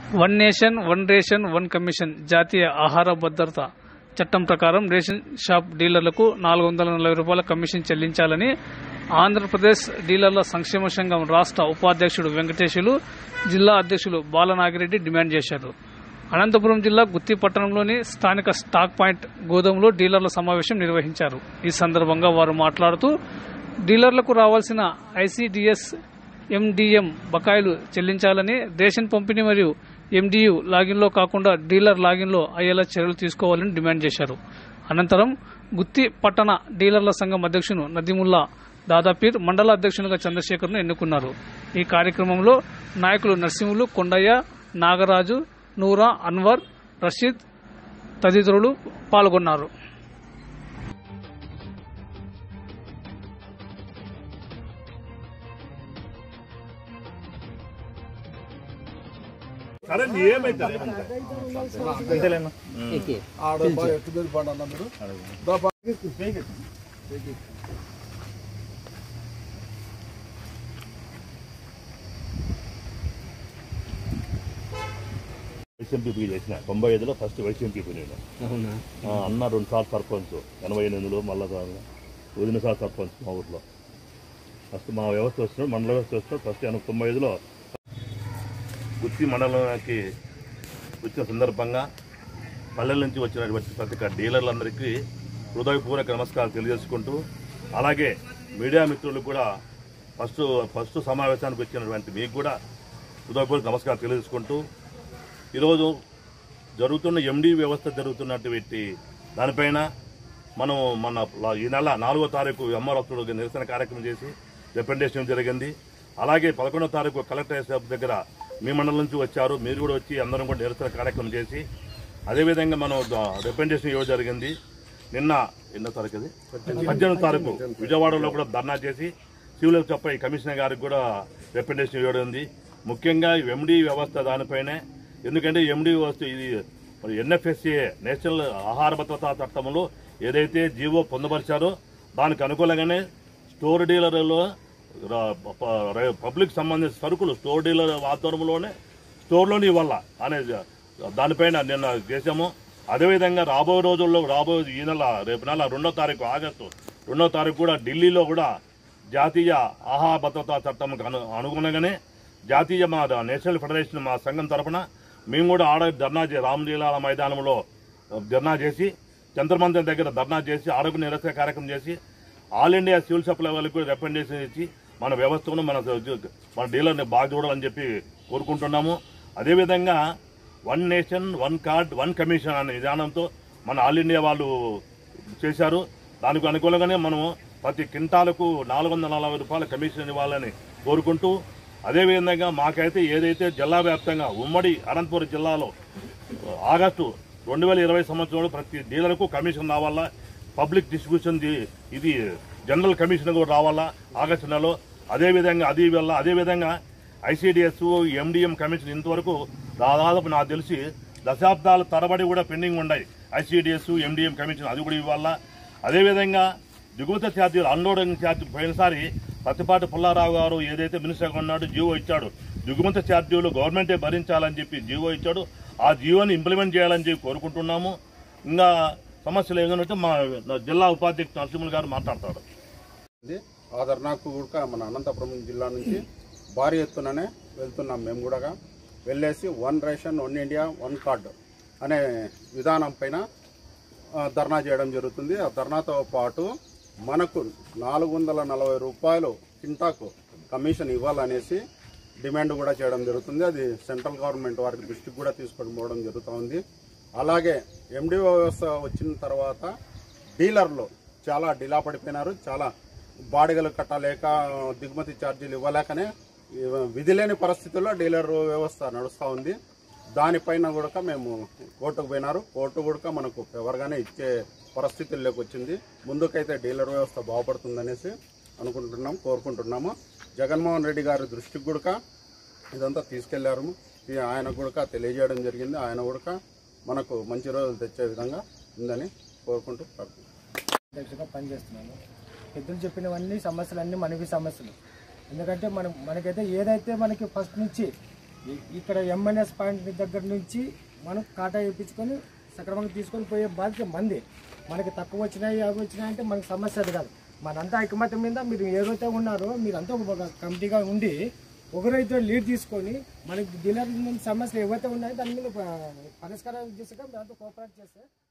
One nation one ration one commission జాతీయ ఆహార భద్రత చట్టం ప్రకారం రేషన్ షాప్ డీలర్లకు నాలుగు వందల నలభై రూపాయల కమిషన్ చెల్లించాలని ఆంధ్రప్రదేశ్ డీలర్ల సంక్షేమ సంఘం రాష్ట్ర ఉపాధ్యక్షుడు వెంకటేశులు జిల్లా అధ్యక్షులు బాలనాగిరెడ్డి డిమాండ్ చేశారు అనంతపురం జిల్లా గుత్తి పట్టణంలోని స్థానిక స్టాక్ పాయింట్ గోదాంలో డీలర్ల సమావేశం నిర్వహించారు ఈ సందర్భంగా వారు మాట్లాడుతూ డీలర్లకు రావాల్సిన ఐసీడీఎస్ ఎండిఎం బకాయిలు చెల్లించాలని రేషన్ పంపిణీ మరియు ఎండియు లాగిన్లో కాకుండా డీలర్ లాగిన్లో అయ్యేలా చర్యలు తీసుకోవాలని డిమాండ్ చేశారు అనంతరం గుత్తి పట్టణ డీలర్ల సంఘం అధ్యక్షుడు నదీముల్లా దాదాపీర్ మండల అధ్యక్షునిగా చంద్రశేఖర్ను ఎన్నుకున్నారు ఈ కార్యక్రమంలో నాయకులు నరసింహులు కొండయ్య నాగరాజు నూరా అన్వర్ రషీద్ తదితరులు పాల్గొన్నారు సరే ఏమైతే ఆడ బాగా ఎట్టు మీద పడన్నా మీరు దా బా- వైసీఎంపీ చేసిన తొంభై ఐదులో ఫస్ట్ వైసీఎంపీ నేను ఆ, అన్న రెండు సార్లు సర్పంచ్ ఎనభై ఎనిమిదిలో మళ్ళా వదిన సార్ సర్పంచ్ మా ఊర్లో ఫస్ట్ మా వ్యవస్థ వచ్చినాడు మండల వ్యవస్థ వచ్చినాడు ఫస్ట్ ఎనభై తొంభై ఐదులో గుత్తి మండలానికి వచ్చిన సందర్భంగా పల్లెల నుంచి వచ్చినటువంటి ప్రతి ఒక్క డీలర్లందరికీ హృదయపూర్వక నమస్కారాలు తెలియజేసుకుంటూ అలాగే మీడియా మిత్రులకు కూడా ఫస్ట్ ఫస్ట్ సమావేశానికి వచ్చినటువంటి మీకు కూడా హృదయపూర్వక నమస్కారం తెలియజేసుకుంటూ ఈరోజు జరుగుతున్న ఎండి వ్యవస్థ జరుగుతున్నటువంటి దానిపైన మనం మన లా- ఈ నెల నాలుగో తారీఖు ఎంఆర్ఎఫ్లో నిరసన కార్యక్రమం చేసి రిప్రజెంటేషన్ జరిగింది అలాగే పదకొండో తారీఖు కలెక్టర్ సాబ్ దగ్గర మీ మండలం నుంచి వచ్చారు మీరు కూడా వచ్చి అందరం కూడా నిరసన కార్యక్రమం చేసి అదేవిధంగా మనం రిప్రజెంటేషన్ ఇవ్వడం జరిగింది నిన్న ఎన్నో తారీఖు అది పద్దెనిమిది తారీఖు విజయవాడలో కూడా ధర్నా చేసి సివిల్ చెప్పై కమిషనర్ గారికి కూడా రిప్రజెంటేషన్ ఇవ్వడం ఉంది ముఖ్యంగా ఎండి వ్యవస్థ దానిపైనే ఎందుకంటే ఎండి వ్యవస్థ ఇది మరి ఎన్ఎఫ్ఎస్ఏ నేషనల్ ఆహార భద్రతా చట్టంలో ఏదైతే జీవో పొందపరిచారో దానికి అనుకూలంగానే స్టోర్ డీలర్లో ర- ప- ర- పబ్లిక్ సంబంధించిన సరుకులు స్టోర్ డీలర్ ఆధ్వర్యంలోనే స్టోర్లోనే ఇవ్వాల అనేది దానిపైన నిన్న చేశాము అదేవిధంగా రాబోయే రోజుల్లో రాబోయే ఈ నెల రేపు నెల రెండో తారీఖు ఆగస్టు రెండో తారీఖు కూడా ఢిల్లీలో కూడా జాతీయ ఆహార భద్రతా చట్టం అను అనుగుణంగానే జాతీయ మా నేషనల్ ఫెడరేషన్ మా సంఘం తరపున మేము కూడా ఆడ ధర్నా చే రామలీలాల మైదానంలో ధర్నా చేసి చంద్రమందిరం దగ్గర ధర్నా చేసి ఆరోగ్య నిరసన కార్యక్రమం చేసి ఆల్ ఇండియా సివిల్ సప్లై వాళ్ళకి కూడా రికమెండేషన్ ఇచ్చి మన వ్యవస్థను మన మన డీలర్ని బాగా చూడాలని చెప్పి కోరుకుంటున్నాము అదేవిధంగా one nation one card one commission అనే విధానంతో మన ఆల్ ఇండియా వాళ్ళు చేశారు దానికి అనుకూలంగానే మనం ప్రతి కింటాలకు నాలుగు వందల నలభై రూపాయల కమిషన్ ఇవ్వాలని కోరుకుంటూ అదేవిధంగా మాకైతే ఏదైతే జిల్లా వ్యాప్తంగా ఉమ్మడి అనంతపురం జిల్లాలో ఆగస్టు రెండు వేల ఇరవై సంవత్సరంలో ప్రతి డీలర్కు కమిషన్ రావాలా పబ్లిక్ డిస్ట్రిబ్యూషన్ ది- ఇది జనరల్ కమిషన్ కూడా రావాలా ఆగస్టు నెలలో అదేవిధంగా అది వల్ల అదేవిధంగా ఐసీడిఎస్ ఎండిఎం కమిషన్ ఇంతవరకు దాదాపు నాకు తెలిసి దశాబ్దాల తరబడి కూడా పెండింగ్ ఉన్నాయి ఐసీడిఎస్ ఎండిఎం కమిషన్ అది కూడా ఇవ్వాలా అదేవిధంగా దిగుమతి ఛార్జీలు అన్లోడింగ్ ఛార్జీ పోయినసారి పత్తిపాటి పుల్లారావు గారు ఏదైతే మినిస్టర్గా ఉన్నాడు జీవో ఇచ్చాడు దిగుమతి ఛార్జీలు గవర్నమెంటే భరించాలని చెప్పి జీవో ఇచ్చాడు ఆ జీవోని ఇంప్లిమెంట్ చేయాలని చెప్పి కోరుకుంటున్నాము ఇంకా సమస్యలు ఏదంటే మా నా జిల్లా ఉపాధ్యక్షుడు నరసింహులు గారు మాట్లాడతాడు ఉంది. ఆ ధర్నాకు కూడా మన అనంతపురం జిల్లా నుంచి భారీ ఎత్తుననే వెళ్తున్నాం మేము కూడా వెళ్ళేసి one ration one India one card అనే విధానం పైన ఆ, ధర్నా చేయడం జరుగుతుంది ఆ ధర్నాతో పాటు మనకు నాలుగు వందల నలభై రూపాయలు కింటాకు కమిషన్ ఇవ్వాలనేసి డిమాండ్ కూడా చేయడం జరుగుతుంది అది సెంట్రల్ గవర్నమెంట్ వారికి దృష్టికి కూడా తీసుకొని పోవడం జరుగుతూ ఉంది అలాగే ఎండిఓ వ్యవస్థ వచ్చిన తర్వాత డీలర్లు చాలా డిలా పడిపోయినారు చాలా బాడిగలు కట్టలేక దిగుమతి ఛార్జీలు ఇవ్వలేకనే విధి లేని పరిస్థితుల్లో డీలర్ వ్యవస్థ నడుస్తూ ఉంది దానిపైన కూడా మేము కోర్టుకు పోయినారు కోర్టు కూడా మనకు ఎవరిగానే ఇచ్చే పరిస్థితుల్లోకి వచ్చింది ముందుకైతే డీలర్ వ్యవస్థ బాగుపడుతుందనేసి అనుకుంటున్నాం కోరుకుంటున్నాము జగన్మోహన్ రెడ్డి గారి దృష్టికి కూడా ఇదంతా తీసుకెళ్లారు ఈ ఆయన కూడా తెలియజేయడం జరిగింది ఆయన కూడా మనకు మంచి రోజులు తెచ్చే విధంగా ఉందని కోరుకుంటూ ప్రార్థిస్తున్నాం. అధ్యక్షుగా పనిచేస్తున్నాను పెద్దలు చెప్పినవన్నీ సమస్యలు అన్నీ మనకి సమస్యలు ఎందుకంటే మనం మనకైతే ఏదైతే మనకి ఫస్ట్ నుంచి ఇ- ఇక్కడ ఎంఎన్ఎస్ పాయింట్ దగ్గర నుంచి మనం కాటా వేయించుకొని సక్రమంగా తీసుకొని పోయే బాధ్యత మంది మనకి తక్కువ వచ్చినాయి అవి వచ్చినాయి అంటే మనకి సమస్య అది కాదు మనంతా ఐకమత్యం మీద మీరు ఏదైతే ఉన్నారో మీరంతా ఒక కమిటీగా ఉండి ఒకరైతే లీడ్ తీసుకొని మనకి డీలర్ సమస్యలు ఏవైతే ఉన్నాయో దాని మీద ప- పరిష్కారం దిశగా మీరంతా కోఆపరేట్ చేస్తే